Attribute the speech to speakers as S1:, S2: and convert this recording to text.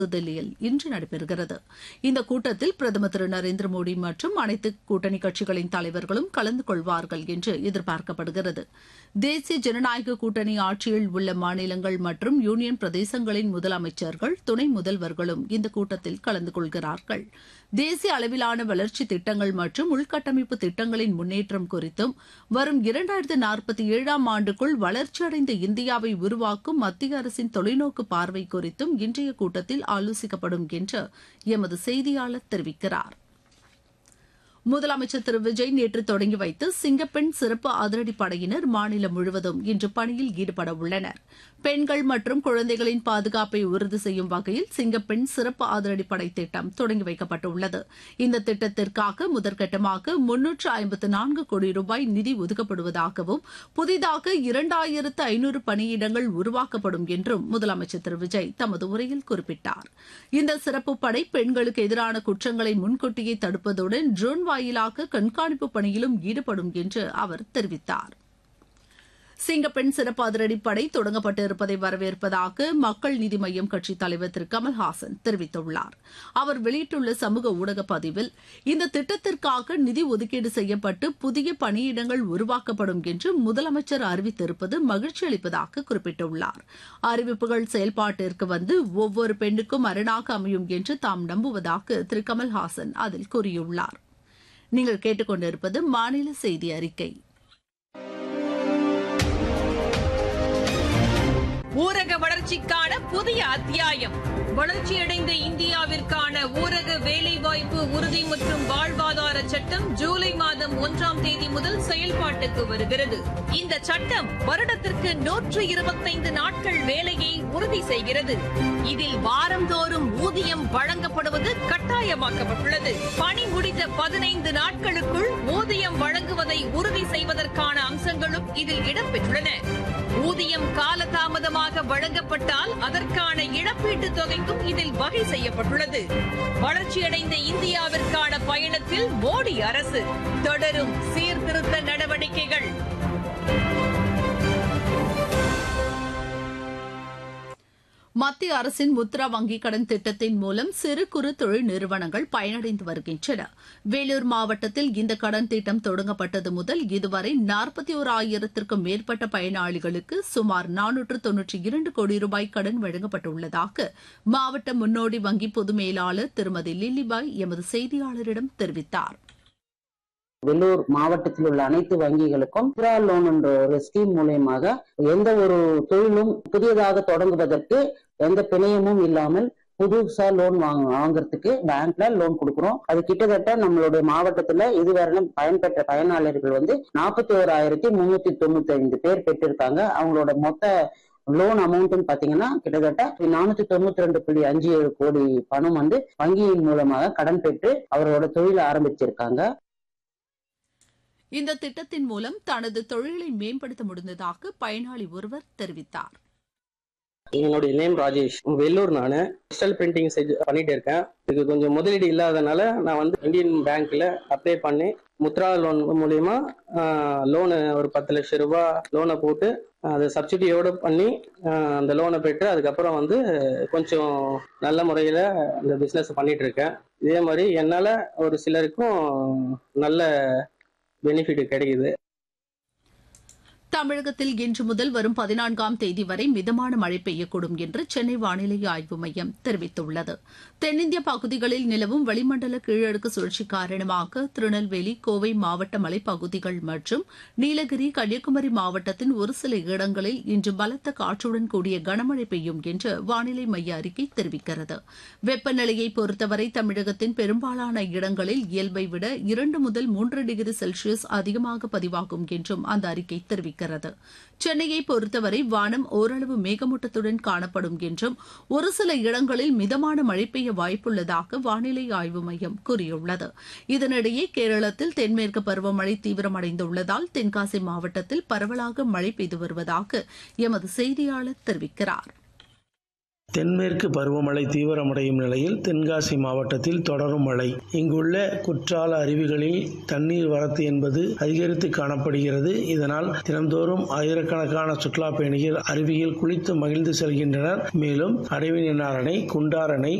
S1: புதுதில்லியில் இன்று நடைபெறுகிறது இந்த கூட்டத்தில் பிரதமர் திரு நரேந்திர மோடி மற்றும் அனைத்து கூட்டணி கட்சிகளின் தலைவர்களும் கலந்து கொள்வார்கள் என்று எதிர்பார்க்கப்படுகிறது தேசிய ஜனநாயக கூட்டணி ஆட்சியில் உள்ள மாநிலங்கள் மற்றும் யூனியன் பிரதேசங்களின் முதலமைச்சர்கள் துணை முதல்வர்களும் இந்த கூட்டத்தில் கலந்து கொள்கிறார்கள் தேசிய அளவிலான வளர்ச்சி திட்டங்கள் மற்றும் உள்கட்டமைப்பு திட்டங்களின் முன்னேற்றம் குறித்தும் வரும் இரண்டாயிரத்து நாற்பத்தி ஏழாம் ஆண்டுக்குள் வளர்ச்சியடைந்த இந்தியாவை உருவாக்கும் மத்திய அரசின் தொலைநோக்கு பார்வை குறித்தும் இன்றைய கூட்டத்தில் ஆலோசிக்கப்படும் என்று எமது செய்தியாளர் தெரிவிக்கிறார் முதலமைச்சர் திரு விஜய் நேற்று தொடங்கி வைத்து சிங்கப்பெண் சிறப்பு அதிரடி படையினர் மாநிலம் முழுவதும் இன்று பணியில் ஈடுபட உள்ளனர் பெண்கள் மற்றும் குழந்தைகளின் பாதுகாப்பை உறுதி செய்யும் வகையில் சிங்கப்பெண் சிறப்பு அதிரடி படை திட்டம் தொடங்கி வைக்கப்பட்டுள்ளது இந்த திட்டத்திற்காக முதற்கட்டமாக முன்னூற்று ஐம்பத்து நான்கு கோடி ரூபாய் நிதி ஒதுக்கப்படுவதாகவும் புதிதாக இரண்டாயிரத்து ஐநூறு பணியிடங்கள் உருவாக்கப்படும் என்றும் முதலமைச்சர் திரு விஜய் தமது உரையில் குறிப்பிட்டார் இந்த சிறப்பு படை பெண்களுக்கு எதிரான குற்றங்களை முன்கூட்டியே தடுப்பதுடன் ட்ரோன் வாயிலாக கண்காணிப்பு பணியிலும் ஈடுபடும் என்று அவர் தெரிவித்தார் சிங்கப்பெண் சிறப்பு அதிரடிப்படை தொடங்கப்பட்டிருப்பதை வரவேற்பதாக மக்கள் நீதி மய்யம் கட்சித் தலைவர் திரு கமல்ஹாசன் தெரிவித்துள்ளார் அவர் வெளியிட்டுள்ள சமூக ஊடக பதிவில் இந்த திட்டத்திற்காக நிதி ஒதுக்கீடு செய்யப்பட்டு புதிய பணியிடங்கள் உருவாக்கப்படும் என்று முதலமைச்சர் அறிவித்திருப்பது மகிழ்ச்சி அளிப்பதாக குறிப்பிட்டுள்ளார் அறிவிப்புகள் செயல்பாட்டிற்கு வந்து ஒவ்வொரு பெண்ணுக்கும் அரணாக அமையும் என்று தாம் நம்புவதாக திரு கமல்ஹாசன் அதில் கூறியுள்ளார் நீங்கள் கேட்டுக்கொண்டிருப்பது மாநில செய்தி அறிக்கை
S2: ஊரக வளர்ச்சிக்கான புதிய அத்தியாயம் வளர்ச்சியடைந்த இந்தியாவிற்கான ஊரக வேலைவாய்ப்பு உறுதி மற்றும் வாழ்வாதார சட்டம் ஜூலை மாதம் ஒன்றாம் தேதி முதல் செயல்பாட்டுக்கு வருகிறது இந்த சட்டம் வருடத்திற்கு நூற்று இருபத்தைந்து நாட்கள் வேலையை உறுதி செய்கிறது இதில் வாரந்தோறும் ஊதியம் வழங்கப்படுவது கட்டாயமாக்கப்பட்டுள்ளது பணி முடிந்த பதினைந்து நாட்களுக்குள் ஊதியம் வழங்குவதை உறுதி செய்வதற்கான அம்சங்களும் இதில் இடம்பெற்றுள்ளன ஊதியம் காலதாமதமாக வழங்கப்பட்டால் அதற்கான இழப்பீட்டுத் தொகைக்கும் இதில் வகை செய்யப்பட்டுள்ளது வளர்ச்சியடைந்த இந்தியாவிற்கான பயணத்தில் மோடி அரசு தொடரும் சீர்திருத்த நடவடிக்கைகள்
S1: மத்திய அரசின் முத்ரா வங்கிக் கடன் திட்டத்தின் மூலம் சிறு குறு தொழில் நிறுவனங்கள் பயனடைந்து வருகின்றன வேலூர் மாவட்டத்தில் இந்த கடன் திட்டம் தொடங்கப்பட்டது முதல் இதுவரை நாற்பத்தி ஓர் ஆயிரத்திற்கும் மேற்பட்ட பயனாளிகளுக்கு சுமார் நானூற்று தொன்னூற்றி இரண்டு கோடி ரூபாய் கடன் வழங்கப்பட்டுள்ளதாக மாவட்ட முன்னோடி வங்கி பொது மேலாளர் திருமதி லில்லிபாய் எமது செய்தியாளரிடம் தெரிவித்தார்
S3: வெள்ளூர் மாவட்டத்தில் உள்ள அனைத்து வங்கிகளுக்கும் முத்ரா லோன் என்ற ஒரு ஸ்கீம் மூலியமாக எந்த ஒரு தொழிலும் புதியதாக தொடங்குவதற்கு எந்த பிணையமும் இல்லாமல் புதுசா லோன் வாங்க வாங்குறதுக்கு பேங்க்ல லோன் கொடுக்குறோம் அது கிட்டத்தட்ட நம்மளுடைய மாவட்டத்துல இதுவரையிலும் பயன்பெற்ற பயனாளர்கள் வந்து நாற்பத்தி ஓராயிரத்தி முன்னூத்தி தொண்ணூத்தி ஐந்து பேர் பெற்றிருக்காங்க அவங்களோட மொத்த லோன் அமௌண்ட்னு பாத்தீங்கன்னா கிட்டத்தட்ட நானூத்தி தொண்ணூத்தி ரெண்டு புள்ளி அஞ்சு ஏழு கோடி பணம் வந்து வங்கியின் மூலமாக கடன் பெற்று அவரோட தொழிலை ஆரம்பிச்சிருக்காங்க
S1: இந்த திட்டத்தின் மூலம் தனது தொழிலை மேம்படுத்த முடிந்ததாக பயனாளி ஒருவர் தெரிவித்தார்
S4: என்னுடைய நேம் ராஜேஷ் வெள்ளூர் நான் டிஜிட்டல் பிரிண்டிங் செஞ்சு பண்ணிட்டு இருக்கேன் இதுக்கு கொஞ்சம் முதலீடு இல்லாதனால நான் வந்து இந்தியன் பேங்க்ல அப்ளை பண்ணி முத்ரா லோன் மூலியமா லோனு ஒரு பத்து லட்சம் ரூபாய் லோனை போட்டு அதை சப்சிடியோடு பண்ணி ஆஹ், அந்த லோனை பெற்று அதுக்கப்புறம் வந்து கொஞ்சம் நல்ல முறையில் இந்த பிஸ்னஸ் பண்ணிட்டு இருக்கேன் இதே மாதிரி என்னால் ஒரு சிலருக்கும் நல்ல பெனிஃபிட் கிடைக்குது
S1: தமிழகத்தில் இன்று முதல் வரும் பதினான்காம் தேதி வரை மிதமான மழை பெய்யக்கூடும் என்று சென்னை வானிலை ஆய்வு மையம் தெரிவித்துள்ளது தென்னிந்திய பகுதிகளில் நிலவும் வளிமண்டல கீழடுக்கு சுழற்சி காரணமாக திருநெல்வேலி கோவை மாவட்ட மலைப்பகுதிகள் மற்றும் நீலகிரி கன்னியாகுமரி மாவட்டத்தின் ஒரு சில இடங்களில் இன்று பலத்த காற்றுடன் கூடிய கனமழை பெய்யும் என்று வானிலை மைய அறிக்கை தெரிவிக்கிறது வெப்பநிலையை பொறுத்தவரை தமிழகத்தின் பெரும்பாலான இடங்களில் இயல்பை விட இரண்டு முதல் மூன்று டிகிரி செல்சியஸ் அதிகமாக பதிவாகும் என்றும் அந்த அறிக்கை தெரிவிக்கிறது சென்னையை பொறுத்தவரை வானம் ஓரளவு மேகமூட்டத்துடன் காணப்படும் என்றும் ஒரு சில இடங்களில் மிதமான மழை பெய்ய வாய்ப்புள்ளதாக வானிலை ஆய்வு மையம் கூறியுள்ளது இதனிடையே கேரளத்தில் தென்மேற்கு பருவமழை தீவிரமடைந்துள்ளதால் தென்காசி மாவட்டத்தில் பரவலாக மழை பெய்து வருவதாக எமது செய்தியாளர் தெரிவிக்கிறார்
S5: தென்மேற்கு பருவமழை தீவிரமடையும் நிலையில் தென்காசி மாவட்டத்தில் தொடரும் மழை இங்குள்ள குற்றால அருவிகளில் தண்ணீர் வரத்து என்பது அதிகரித்து காணப்படுகிறது இதனால் தினந்தோறும் ஆயிரக்கணக்கான சுற்றுலா பயணிகள் அருவியில் குளித்து மகிழ்ந்து செல்கின்றனர் மேலும் அடைவினார் அணை குண்டார் அணை